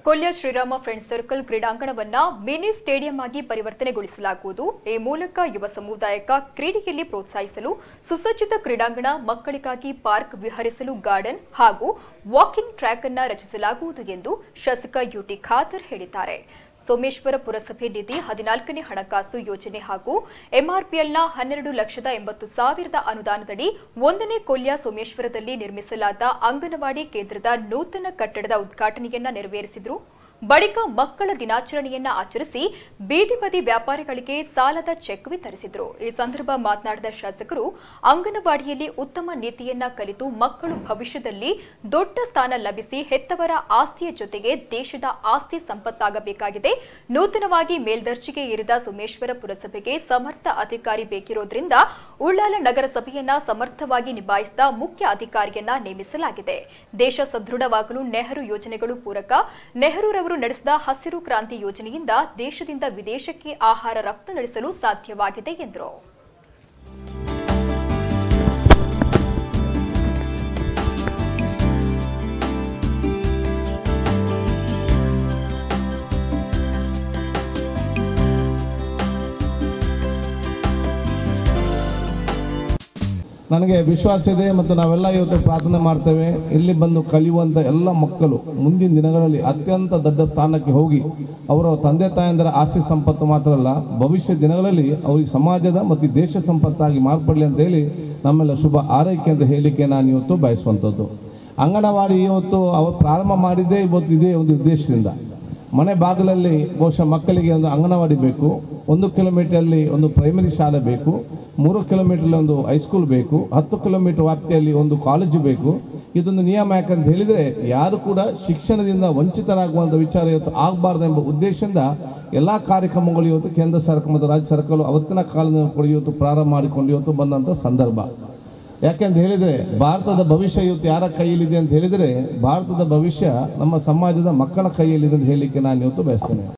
ಕೊಲ್ಯ Shrirama friends circle ಕ್ರೀಡಾಂಗಣವನ್ನ mini stadium ಆಗಿ ಪರಿವರ್ತನೆಗೊಳಿಸಲಾಗುವುದು ಈ ಮೂಲಕ ಯುವ ಸಮುದಾಯಕ ಕ್ರೀಡೆಯಲ್ಲಿ ಪ್ರೋತ್ಸಾಹಿಸಲು ಸುಸಜ್ಜಿತ ಕ್ರೀಡಾಂಗಣ ಮಕ್ಕಳಿಗಾಗಿ ಪಾರ್ಕ್ ವಿಹರಿಸಲು ಗಾರ್ಡನ್ ಹಾಗೂ ವಾಕಿಂಗ್ ಟ್ರ್ಯಾಕ್ ಅನ್ನ ರಚಿಸಲಾಗುವುದು ಎಂದು ಶಾಸಕ ಯುಟಿ ಖಾದರ್ ಹೇಳಿದ್ದಾರೆ ಸೋಮೇಶ್ವರ ಪುರಸಭೆ ನಿಧಿ ಹದಿನಾಲ್ಕನೇ ಹಣಕಾಸು ಯೋಜನೆ ಹಾಗೂ ಎಂಆರ್ಪಿಎಲ್ನ ಹನ್ನೆರಡು ಲಕ್ಷದ ಎಂಬತ್ತು ಸಾವಿರದ ಅನುದಾನದಡಿ ಒಂದನೇ ಕೊಲ್ಯ ಸೋಮೇಶ್ವರದಲ್ಲಿ ನಿರ್ಮಿಸಲಾದ ಅಂಗನವಾಡಿ ಕೇಂದ್ರದ ನೂತನ ಕಟ್ಟಡದ ಉದ್ಘಾಟನೆಯನ್ನ ನೆರವೇರಿಸಿದರು ಬಳಿಕ ಮಕ್ಕಳ ದಿನಾಚರಣೆಯನ್ನ ಆಚರಿಸಿ ಬೀದಿ ಬದಿ ವ್ಯಾಪಾರಿಗಳಿಗೆ ಸಾಲದ ಚೆಕ್ ವಿತರಿಸಿದರು ಈ ಸಂದರ್ಭ ಮಾತನಾಡಿದ ಶಾಸಕರು ಅಂಗನವಾಡಿಯಲ್ಲಿ ಉತ್ತಮ ನೀತಿಯನ್ನ ಕಲಿತು ಮಕ್ಕಳು ಭವಿಷ್ಯದಲ್ಲಿ ದೊಡ್ಡ ಸ್ಥಾನ ಲಭಿಸಿ ಹೆತ್ತವರ ಆಸ್ತಿಯ ಜೊತೆಗೆ ದೇಶದ ಆಸ್ತಿ ಸಂಪತ್ತಾಗಬೇಕಾಗಿದೆ ನೂತನವಾಗಿ ಮೇಲ್ದರ್ಜೆಗೆ ಏರಿದ ಸೋಮೇಶ್ವರ ಪುರಸಭೆಗೆ ಸಮರ್ಥ ಅಧಿಕಾರಿ ಬೇಕಿರೋದ್ರಿಂದ ಉಳ್ಳಾಲ ನಗರಸಭೆಯನ್ನ ಸಮರ್ಥವಾಗಿ ನಿಭಾಯಿಸಿದ ಮುಖ್ಯ ಅಧಿಕಾರಿಯನ್ನ ನೇಮಿಸಲಾಗಿದೆ ದೇಶ ಸದೃಢವಾಗಲು ನೆಹರು ಯೋಜನೆಗಳು ಪೂರಕ ನೆಹರೂರವರು ನಡೆಸಿದ ಹಸಿರು ಕ್ರಾಂತಿ ಯೋಜನೆಯಿಂದ ದೇಶದಿಂದ ವಿದೇಶಕ್ಕೆ ಆಹಾರ ರಫ್ತು ನಡೆಸಲು ಸಾಧ್ಯವಾಗಿದೆ ಎಂದರು ನನಗೆ ವಿಶ್ವಾಸ ಇದೆ ಮತ್ತು ನಾವೆಲ್ಲ ಇವತ್ತು ಪ್ರಾರ್ಥನೆ ಮಾಡ್ತೇವೆ ಇಲ್ಲಿ ಬಂದು ಕಲಿಯುವಂತ ಎಲ್ಲ ಮಕ್ಕಳು ಮುಂದಿನ ದಿನಗಳಲ್ಲಿ ಅತ್ಯಂತ ದೊಡ್ಡ ಸ್ಥಾನಕ್ಕೆ ಹೋಗಿ ಅವರ ತಂದೆ ತಾಯಂದರ ಆಸ್ತಿ ಸಂಪತ್ತು ಮಾತ್ರ ಅಲ್ಲ ಭವಿಷ್ಯ ದಿನಗಳಲ್ಲಿ ಅವ್ರಿಗೆ ಸಮಾಜದ ಮತ್ತು ಈ ದೇಶ ಸಂಪತ್ತಾಗಿ ಮಾರ್ಪಡಲಿ ಅಂತ ಹೇಳಿ ನಮ್ಮೆಲ್ಲ ಶುಭ ಆರೈಕೆ ಅಂತ ಹೇಳಿಕೆ ನಾನು ಇವತ್ತು ಬಯಸುವಂಥದ್ದು ಅಂಗನವಾಡಿ ಇವತ್ತು ಅವರು ಪ್ರಾರಂಭ ಮಾಡಿದ್ದೇ ಇವತ್ತು ಇದೇ ಒಂದು ಉದ್ದೇಶದಿಂದ ಮನೆ ಬಾಗಿಲಲ್ಲಿ ಬಹುಶಃ ಮಕ್ಕಳಿಗೆ ಒಂದು ಅಂಗನವಾಡಿ ಬೇಕು ಒಂದು ಕಿಲೋಮೀಟರಲ್ಲಿ ಒಂದು ಪ್ರೈಮರಿ ಶಾಲೆ ಬೇಕು ಮೂರು ಕಿಲೋಮೀಟರ್ ಒಂದು ಹೈಸ್ಕೂಲ್ ಬೇಕು ಹತ್ತು ಕಿಲೋಮೀಟರ್ ವ್ಯಾಪ್ತಿಯಲ್ಲಿ ಒಂದು ಕಾಲೇಜು ಬೇಕು ಇದೊಂದು ನಿಯಮ ಯಾಕಂತ ಹೇಳಿದ್ರೆ ಯಾರು ಕೂಡ ಶಿಕ್ಷಣದಿಂದ ವಂಚಿತರಾಗುವಂಥ ವಿಚಾರ ಇವತ್ತು ಆಗಬಾರ್ದು ಎಂಬ ಉದ್ದೇಶದಿಂದ ಎಲ್ಲ ಕಾರ್ಯಕ್ರಮಗಳು ಇವತ್ತು ಕೇಂದ್ರ ಸರ್ಕಾರ ಮತ್ತು ರಾಜ್ಯ ಸರ್ಕಾರ ಅವತ್ತಿನ ಕಾಲದಿಂದ ಕೂಡ ಇವತ್ತು ಪ್ರಾರಂಭ ಮಾಡಿಕೊಂಡು ಇವತ್ತು ಬಂದಂಥ ಸಂದರ್ಭ ಯಾಕೆಂತ ಹೇಳಿದ್ರೆ ಭಾರತದ ಭವಿಷ್ಯ ಇವತ್ತು ಯಾರ ಕೈಯಲ್ಲಿದೆ ಅಂತ ಹೇಳಿದ್ರೆ ಭಾರತದ ಭವಿಷ್ಯ ನಮ್ಮ ಸಮಾಜದ ಮಕ್ಕಳ ಕೈಯಲ್ಲಿದೆ ಅಂತ ಹೇಳಲಿಕ್ಕೆ ನಾನು ಇವತ್ತು ಬಯಸ್ತೇನೆ